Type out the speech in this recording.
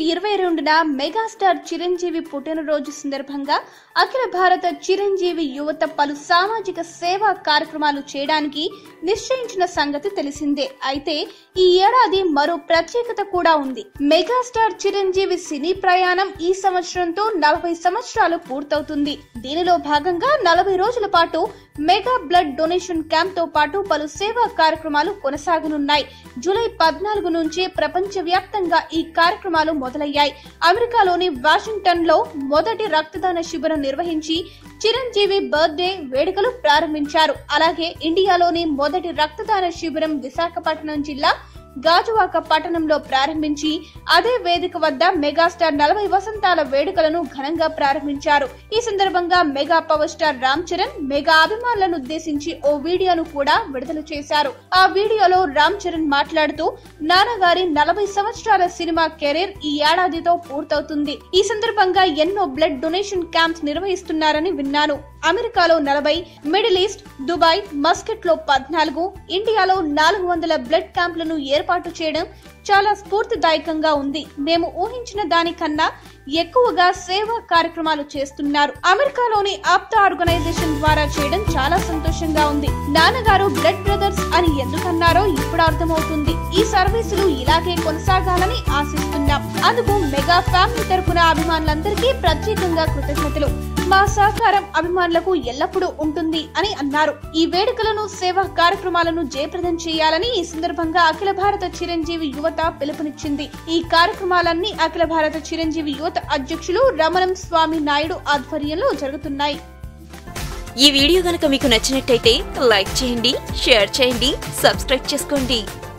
ఇరవై రెండున మెగాస్టార్ చిరంజీవి పుట్టినరోజు సందర్భంగా అఖిల భారత చిరంజీవి యువత పలు సామాజిక సేవా కార్యక్రమాలు చేయడానికి నిశ్చయించిన సంగతి తెలిసిందే అయితే ఈ ఏడాది మరో ప్రత్యేకత కూడా ఉంది మెగాస్టార్ చిరంజీవి సినీ ప్రయాణం ఈ సంవత్సరంతో నలభై సంవత్సరాలు పూర్తవుతుంది దీనిలో భాగంగా నలభై రోజుల పాటు మెగా బ్లడ్ డొనేషన్ క్యాంప్ తో పాటు పలు సేవా కార్యక్రమాలు కొనసాగనున్నాయి జూలై పద్నాలుగు నుంచి ప్రపంచ వ్యాప్తంగా ఈ కార్యక్రమాలు మొదలయ్యాయి అమెరికాలోని వాషింగ్టన్ లో మొదటి రక్తదాన శిబిరం నిర్వహించి చిరంజీవి బర్త్డే వేడుకలు ప్రారంభించారు అలాగే ఇండియాలోని మొదటి రక్తదాన శిబిరం విశాఖపట్నం జిల్లా గాజువాక పట్టణంలో ప్రారంభించి అదే వేదిక వద్ద మెగాస్టార్ నలభై వసంతాల వేడుకలను ఘనంగా ప్రారంభించారు ఈ సందర్భంగా mega power star Ram Charan mega అభిమానులను ఉద్దేశించి ఓ వీడియోను కూడా విడుదల చేశారు ఆ వీడియోలో రామ్ చరణ్ మాట్లాడుతూ నాన్నగారి నలభై సంవత్సరాల సినిమా కెరీర్ ఈ ఏడాదితో పూర్తవుతుంది ఈ సందర్భంగా ఎన్నో బ్లడ్ డొనేషన్ క్యాంప్స్ నిర్వహిస్తున్నారని విన్నాను అమెరికాలో నలభై మిడిల్ ఈస్ట్ దుబాయ్ మస్కెట్ లో పద్నాలుగు ఇండియాలో నాలుగు వందల బ్లడ్ క్యాంపులను ఏర్పాటు చేయడం చాలా స్ఫూర్తిదాయకంగా ఉంది మేము ఊహించిన దానికన్నా ఎక్కువగా సేవా కార్యక్రమాలు చేస్తున్నారు అమెరికాలోని ఆప్తా ఆర్గనైజేషన్ ద్వారా చేయడం చాలా సంతోషంగా ఉంది నాన్నగారు బ్లడ్ బ్రదర్స్ అని ఎందుకన్నారో ఇప్పుడు అర్థమవుతుంది ఈ సర్వీసులు ఇలాగే కొనసాగాలని ఆశిస్తున్నాం అందుకు మెగా ఫ్యామిలీ తరపున అభిమానులందరికీ ప్రత్యేకంగా కృతజ్ఞతలు మా సహకారం అభిమానులకు ఎల్లప్పుడూ ఉంటుంది అని అన్నారు ఈ వేడుకలను సేవా కార్యక్రమాలను జయప్రదం చేయాలని ఈ సందర్భంగా అఖిల భారత చిరంజీవి యువత పిలుపునిచ్చింది ఈ కార్యక్రమాలన్నీ అఖిల భారత చిరంజీవి యువత అధ్యక్షులు రమణం స్వామి నాయుడు ఆధ్వర్యంలో జరుగుతున్నాయి ఈ వీడియో గనక మీకు నచ్చినట్టయితే లైక్ చేయండి షేర్ చేయండి సబ్స్క్రైబ్ చేసుకోండి